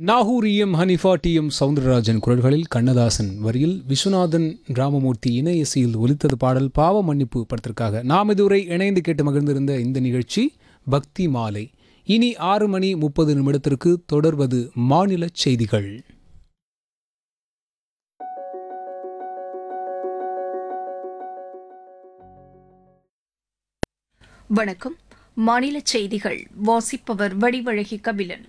Nagore E M Hanifa T M Soundararajan குரல்களில் கண்ணதாசன் வரியில் விஸ்வநாதன் ராமமூர்த்தி இணைய இசையில் ஒலித்தது பாடல் பாவ மன்னிப்பு படத்திற்காக நாம் இதுவரை இணைந்து கேட்டு மகிழ்ந்திருந்த இந்த நிகழ்ச்சி பக்தி மாலை இனி ஆறு மணி முப்பது நிமிடத்திற்கு தொடர்வது மாநில செய்திகள் வணக்கம் மாநில செய்திகள் வாசிப்பவர் வடிவழகி கபிலன்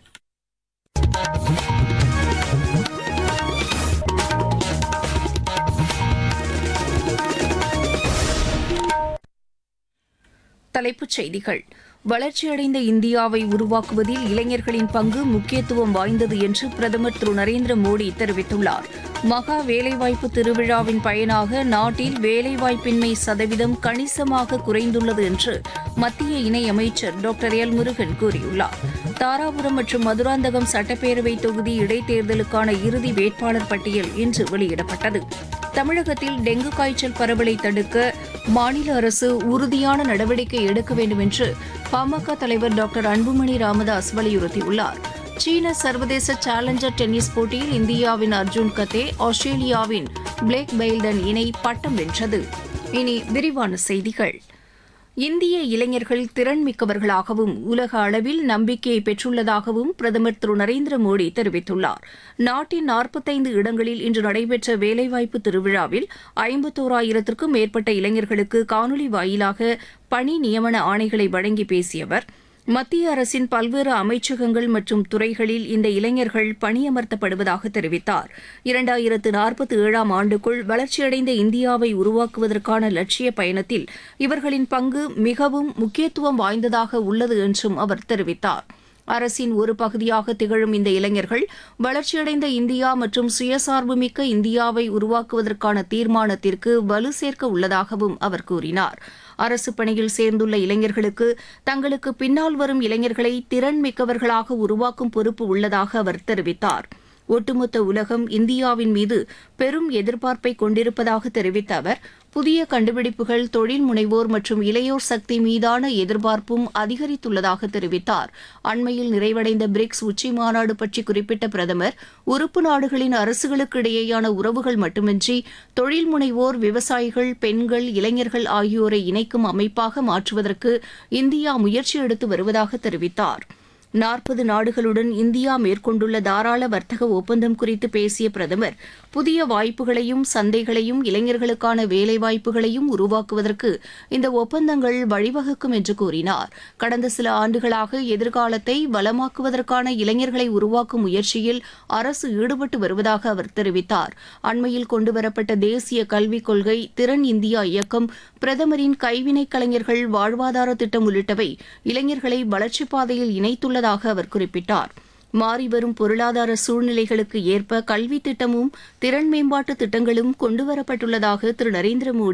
தலைப்புச் செய்திகள் வளர்ச்சியடைந்த இந்தியாவை உருவாக்குவதில் இளைஞர்களின் பங்கு முக்கியத்துவம் வாய்ந்தது என்று பிரதமர் திரு நரேந்திர மோடி தெரிவித்துள்ளார் மகா வேலைவாய்ப்பு திருவிழாவின் பயனாக நாட்டில் வேலைவாய்ப்பின்மை சதவீதம் கணிசமாக குறைந்துள்ளது என்று மத்திய இணையமைச்சர் டாக்டர் எல் முருகன் கூறியுள்ளார் தாராபுரம் மற்றும் மதுராந்தகம் சட்டப்பேரவை தொகுதி இடைத்தேர்தலுக்கான இறுதி வேட்பாளர் பட்டியல் இன்று வெளியிடப்பட்டது தமிழகத்தில் டெங்கு காய்ச்சல் பரவலை தடுக்க மாநில அரசு உறுதியான நடவடிக்கை எடுக்க வேண்டும் என்று பாமக தலைவர் டாக்டர் அன்புமணி ராமதாஸ் வலியுறுத்தியுள்ளார் சீன சர்வதேச சேலஞ்சர் டென்னிஸ் போட்டியில் இந்தியாவின் அர்ஜுன் கத்தே ஆஸ்திரேலியாவின் பிளேக் பெயில்டன் இணை பட்டம் வென்றது இனி விரிவான செய்திகள் இந்திய இளைஞர்கள் திறன் மிக்கவர்களாகவும் உலக அளவில் நம்பிக்கையை பெற்றுள்ளதாகவும் பிரதமர் திரு நரேந்திர மோடி தெரிவித்துள்ளார் நாட்டின் நாற்பத்தைந்து இடங்களில் இன்று நடைபெற்ற வேலைவாய்ப்பு திருவிழாவில் ஐம்பத்தோராயிரத்திற்கும் மேற்பட்ட இளைஞர்களுக்கு காணொலி வாயிலாக பணி நியமன ஆணைகளை வழங்கி பேசிய அவர் மத்திய அரசின் பல்வேறு அமைச்சகங்கள் மற்றும் துறைகளில் இந்த இளைஞர்கள் பணியமர்த்தப்படுவதாக தெரிவித்தார் இரண்டாயிரத்து நாற்பத்தி ஏழாம் ஆண்டுக்குள் வளர்ச்சியடைந்த இந்தியாவை உருவாக்குவதற்கான லட்சிய பயணத்தில் இவர்களின் பங்கு மிகவும் முக்கியத்துவம் வாய்ந்ததாக உள்ளது என்றும் அவர் தெரிவித்தார் அரசின் ஒரு பகுதியாக திகழும் இந்த இளைஞர்கள் வளர்ச்சியடைந்த இந்தியா மற்றும் சுயசார்புமிக்க இந்தியாவை உருவாக்குவதற்கான தீர்மானத்திற்கு வலு சேர்க்க உள்ளதாகவும் அவர் கூறினார் அரசு பணியில் சேர்ந்துள்ள இளைஞர்களுக்கு தங்களுக்கு பின்னால் வரும் இளைஞர்களை திறன் மிக்கவர்களாக உருவாக்கும் பொறுப்பு உள்ளதாக அவர் தெரிவித்தார் ஒட்டுமொத்த உலகம் இந்தியாவின் மீது பெரும் எதிர்பார்ப்பை கொண்டிருப்பதாக தெரிவித்த அவர் புதிய கண்டுபிடிப்புகள் தொழில் முனைவோர் மற்றும் இளையோர் சக்தி மீதான எதிர்பார்ப்பும் அதிகரித்துள்ளதாக தெரிவித்தார் அண்மையில் நிறைவடைந்த பிரிக்ஸ் உச்சி மாநாடு பற்றி குறிப்பிட்ட பிரதமர் உறுப்பு நாடுகளின் அரசுகளுக்கு இடையேயான உறவுகள் மட்டுமின்றி தொழில் முனைவோர் விவசாயிகள் பெண்கள் இளைஞர்கள் ஆகியோரை இணைக்கும் அமைப்பாக மாற்றுவதற்கு இந்தியா முயற்சி எடுத்து வருவதாக தெரிவித்தார் நாற்பது நாடுகளுடன் இந்தியா மேற்கொண்டுள்ள தாராள வர்த்தக ஒப்பந்தம் குறித்து பேசிய பிரதமர் புதிய வாய்ப்புகளையும் சந்தைகளையும் இளைஞர்களுக்கான வேலைவாய்ப்புகளையும் உருவாக்குவதற்கு இந்த ஒப்பந்தங்கள் வழிவகுக்கும் என்று கூறினார் கடந்த சில ஆண்டுகளாக எதிர்காலத்தை வளமாக்குவதற்கான இளைஞர்களை உருவாக்கும் முயற்சியில் அரசு ஈடுபட்டு வருவதாக அவர் தெரிவித்தார் அண்மையில் கொண்டுவரப்பட்ட தேசிய கல்விக் கொள்கை திறன் இந்தியா இயக்கம் பிரதமரின் கைவினைக் கலைஞர்கள் வாழ்வாதார திட்டம் உள்ளிட்டவை இளைஞர்களை வளர்ச்சிப் பாதையில் இணைத்துள்ள உள்ளதாக அவர் குறிப்பிட்டார் மாறிவரும் பொருளாதார சூழ்நிலைகளுக்கு ஏற்ப கல்வி திட்டமும் திறன் மேம்பாட்டு திட்டங்களும் கொண்டுவரப்பட்டுள்ளதாக திரு நரேந்திர மோடி